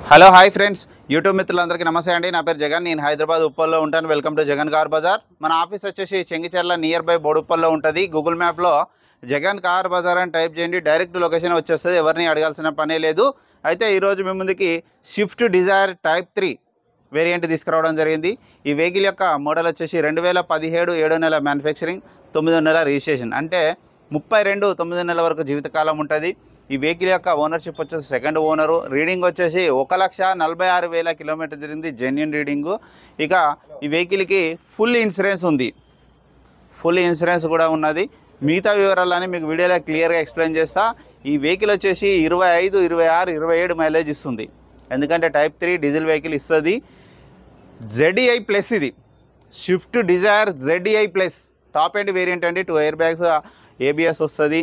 Hello hi friends YouTube మిత్రులందరికీ నమస్తే అండి నా పేరు జగన్ నేను హైదరాబాద్ ఉప్పల్లో ఉంటాను welcome to Jagan car bazaar మన ఆఫీస్ వచ్చేసి చెంగిచెర్ల నియర్ బై బోడుప్పల్లో ఉంటుంది గూగుల్ మ్యాప్లో జగన్ కార్ బజార్ అని టైప్ చేయండి డైరెక్ట్ లొకేషన్ వచ్చేస్తుంది ఎవరిని అడగాల్సిన పనే లేదు అయితే ఈరోజు మీ ముందుకి Swift Dzire type three variant తీసుకురావడం జరిగింది ఈ వెహికల్ యొక్క మోడల్ వచ్చేసి రెండు వేల పదిహేడు ఏడో నెల మ్యానుఫ్యాక్చరింగ్ తొమ్మిదో నెల రిజిస్ట్రేషన్ అంటే ముప్పై రెండు తొమ్మిది నెలల వరకు జీవితకాలం ఉంటుంది ఈ వెహికల్ యొక్క ఓనర్షిప్ వచ్చేసి సెకండ్ ఓనరు రీడింగ్ వచ్చేసి ఒక లక్ష నలభై ఆరు వేల కిలోమీటర్ తిరిగింది జెన్యున్ రీడింగు ఇక ఈ వెహికల్కి ఫుల్ ఇన్సూరెన్స్ ఉంది ఫుల్ ఇన్సూరెన్స్ కూడా ఉన్నది మిగతా వివరాలని మీకు వీడియోలో క్లియర్గా ఎక్స్ప్లెయిన్ చేస్తా ఈ వెహికల్ వచ్చేసి ఇరవై ఐదు ఇరవై ఆరు ఇరవై ఏడు మైలేజ్ ఇస్తుంది ఎందుకంటే టైప్ త్రీ డీజిల్ వెహికల్ ఇస్తుంది జెడిఐ ప్లస్ ఇది Swift Dzire ZDI plus top end variant అండి టూ ఎయిర్ బ్యాగ్స్ ఏబిఎస్ వస్తుంది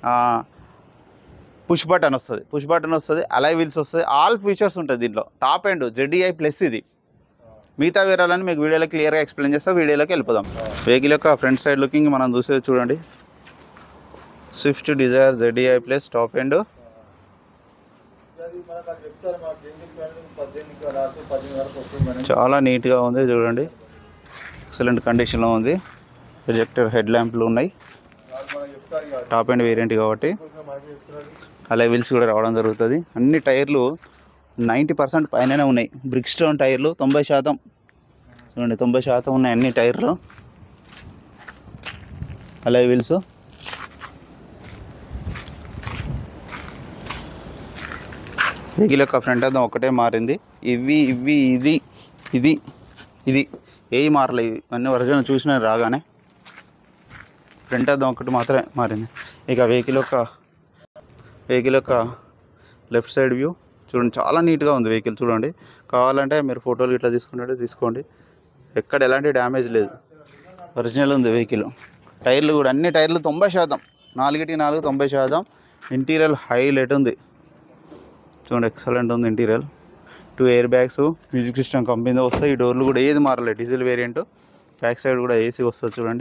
పుష్ బటన్ వస్తుంది పుష్ బటన్ వస్తుంది అలై వీల్స్ వస్తుంది ఆల్ ఫీచర్స్ ఉంటుంది దీంట్లో టాప్ ఎండ్ జెడిఐ ప్లస్ ఇది మిగతా వివరాలను మీకు వీడియోలో క్లియర్గా ఎక్స్ప్లెయిన్ చేస్తా వీడియోలోకి వెళ్ళిపోదాం వెహికల్ యొక్క ఫ్రంట్ సైడ్ లుకింగ్ మనం చూసేది చూడండి Swift Dzire ZDI plus top end అది మనకు అది చెప్తారు మాకు ఎనిమిది గంటలకు పద్దెనిమిది రాసి పద్దెనిమిది వరకు వస్తుందని చాలా నీట్గా ఉంది చూడండి ఎక్సలెంట్ కండిషన్లో ఉంది ప్రొజెక్టర్ హెడ్ ల్యాంప్లు ఉన్నాయి వాళ్ళు మనకు చెప్తారు ఇక టాప్ ఎండ్ వేరియంట్ కాబట్టి ఇప్పుడు మనకి చెప్తున్నారు అలా వీల్స్ కూడా రావడం జరుగుతుంది అన్ని టైర్లు నైంటీ పర్సెంట్ పైననే ఉన్నాయి బ్రిక్ స్టోన్ టైర్లు తొంభై శాతం చూడండి తొంభై శాతం ఉన్నాయి అన్ని టైర్లు అలా వీల్స్ వెహికల్ యొక్క ఫ్రంట్ అద్దం ఒకటే మారింది ఇవి ఇవి ఇది ఇది ఇది ఏవి మారలే ఇవి అన్ని ఒరిజినల్ చూసిన రాగానే ఫ్రంట్ అద్దం ఒకటి మాత్రమే మారింది ఇక వెహికల్ యొక్క వెహికల్ యొక్క లెఫ్ట్ సైడ్ వ్యూ చూడండి చాలా నీట్గా ఉంది వెహికల్ చూడండి కావాలంటే మీరు ఫోటోలు ఇట్లా తీసుకుంటే తీసుకోండి ఎక్కడ ఎలాంటి డ్యామేజ్ లేదు ఒరిజినల్ ఉంది వెహికల్ టైర్లు కూడా అన్ని టైర్లు తొంభై శాతం నాలుగిటి నాలుగు తొంభై శాతం ఇంటీరియర్ హైలైట్ ఉంది చూడండి ఎక్సలెంట్ ఉంది interior two air bags music system కంపెనీతో వస్తాయి ఈ డోర్లు కూడా ఏది మారలేదు డీజిల్ వేరియంట్ బ్యాక్ సైడ్ కూడా ఏసీ వస్తుంది చూడండి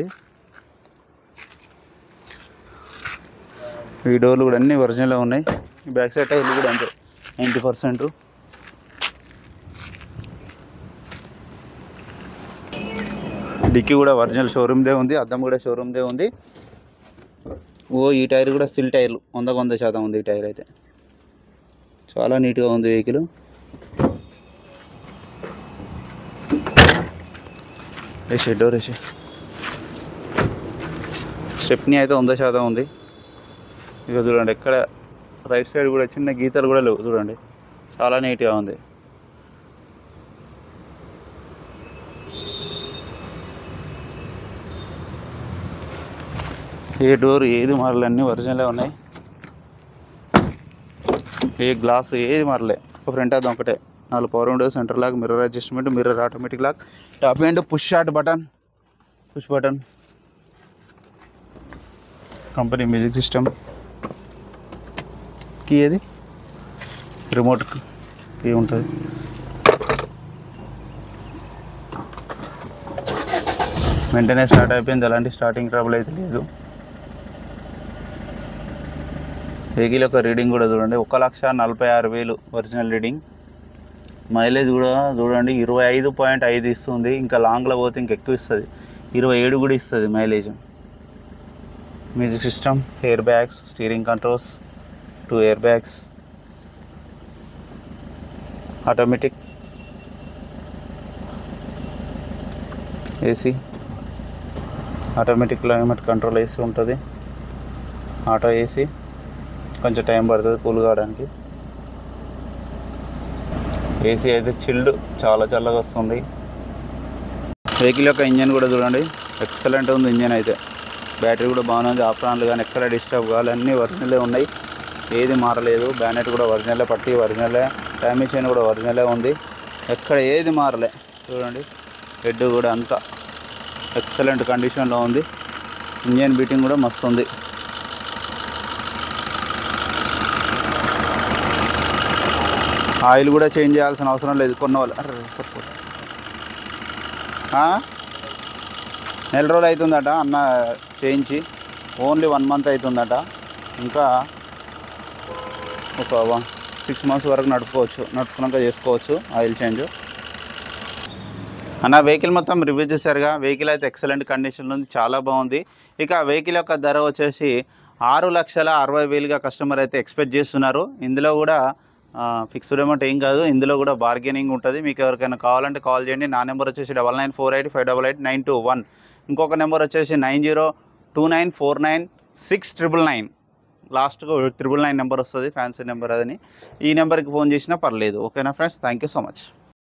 ఈ డోర్లు కూడా అన్ని ఒరిజినల్గా ఉన్నాయి ఈ బ్యాక్ సైడ్ టైర్లు కూడా అంతే నైంటీ పర్సెంట్ డిక్కీ కూడా ఒరిజినల్ షోరూమ్దే ఉంది అద్దం కూడా షోరూమ్దే ఉంది ఓ ఈ టైర్ కూడా సిల్ టైర్లు వందకు వంద శాతం ఉంది ఈ టైర్ అయితే చాలా నీట్గా ఉంది వెహికల్ వేసే డోర్ వేసే స్టెప్నీ అయితే వంద శాతం ఉంది ఇక చూడండి ఎక్కడ రైట్ సైడ్ కూడా చిన్న గీతలు కూడా లేవు చూడండి చాలా నీట్గా ఉంది ఏ డోర్ ఏది మారలే అన్నీ ఒరిజినలే ఉన్నాయి ఏ గ్లాస్ ఏది మారలే ఒక ఫ్రంట్ అద్దం ఒకటే నాలుగు power window centre lock mirror adjustment mirror automatic lock top end push start button push button company music system key ఏది రిమోట్ కీ ఉంటుంది వెంటనే స్టార్ట్ అయిపోయింది ఎలాంటి స్టార్టింగ్ ట్రబుల్ అయితే లేదు వెహికల్ యొక్క రీడింగ్ కూడా చూడండి ఒక లక్ష నలభై ఆరు వేలు ఒరిజినల్ రీడింగ్ మైలేజ్ కూడా చూడండి ఇరవై ఐదు పాయింట్ ఐదు ఇస్తుంది ఇంకా లాంగ్లో పోతే ఇంకా ఎక్కువ ఇస్తుంది ఇరవై ఏడు కూడా ఇస్తుంది mileage music system air bags steering controls two air bags automatic AC automatic climate control AC ఉంటుంది ఆటో ఏసీ కొంచెం టైం పడుతుంది కూల్ కావడానికి ఏసీ అయితే చిల్డ్ చాలా చల్లగా వస్తుంది వెహికల్ యొక్క ఇంజన్ కూడా చూడండి ఎక్సలెంట్ ఉంది ఇంజన్ అయితే బ్యాటరీ కూడా బాగానే ఉంది ఆప్రాన్లు కానీ ఎక్కడ డిస్టర్బ్ కావాలి అన్నీ ఒరిజినలే ఉన్నాయి ఏది మారలేదు బ్యానెట్ కూడా ఒరిజినలే పట్టి ఒరిజినలే డ్యామేజ్ చైన్ కూడా ఒరిజినలే ఉంది ఎక్కడ ఏది మారలే చూడండి హెడ్ కూడా అంతా ఎక్సలెంట్ కండిషన్లో ఉంది ఇంజన్ బీటింగ్ కూడా మస్తు ఉంది ఆయిల్ కూడా చేంజ్ చేయాల్సిన అవసరం లేదు కొన్న వాళ్ళు అర్రే, పట్టు, పట్టు. ఆ? నెల రోజులు అవుతుందట అన్న చేయించి ఓన్లీ వన్ మంత్ అవుతుందట ఇంకా ఒక సిక్స్ మంత్స్ వరకు నడుపుకోవచ్చు నడుపుకున్నాక చేసుకోవచ్చు ఆయిల్ చేంజ్ అన్న వెహికల్ మొత్తం రివ్యూ చేశారుగా వెహికల్ అయితే ఎక్సలెంట్ కండిషన్లో ఉంది చాలా బాగుంది ఇక వెహికల్ యొక్క ధర వచ్చేసి ఆరు లక్షల అరవై వేలుగా కస్టమర్ అయితే ఎక్స్పెక్ట్ చేస్తున్నారు ఇందులో కూడా ఫిక్స్డ్ అమౌంట్ ఏం కాదు ఇందులో కూడా బార్గెనింగ్ ఉంటుంది మీకు ఎవరికైనా కావాలంటే కాల్ చేయండి నా నెంబర్ వచ్చేసి double nine four eight five double eight nine two one ఇంకొక నెంబర్ వచ్చేసి nine zero two nine four nine six triple nine లాస్ట్గా త్రిబుల్ నైన్ నెంబర్ వస్తుంది ఫ్యాన్సీ నెంబర్ అదని ఈ నెంబర్కి ఫోన్ చేసినా పర్లేదు ఓకేనా friends thank you so much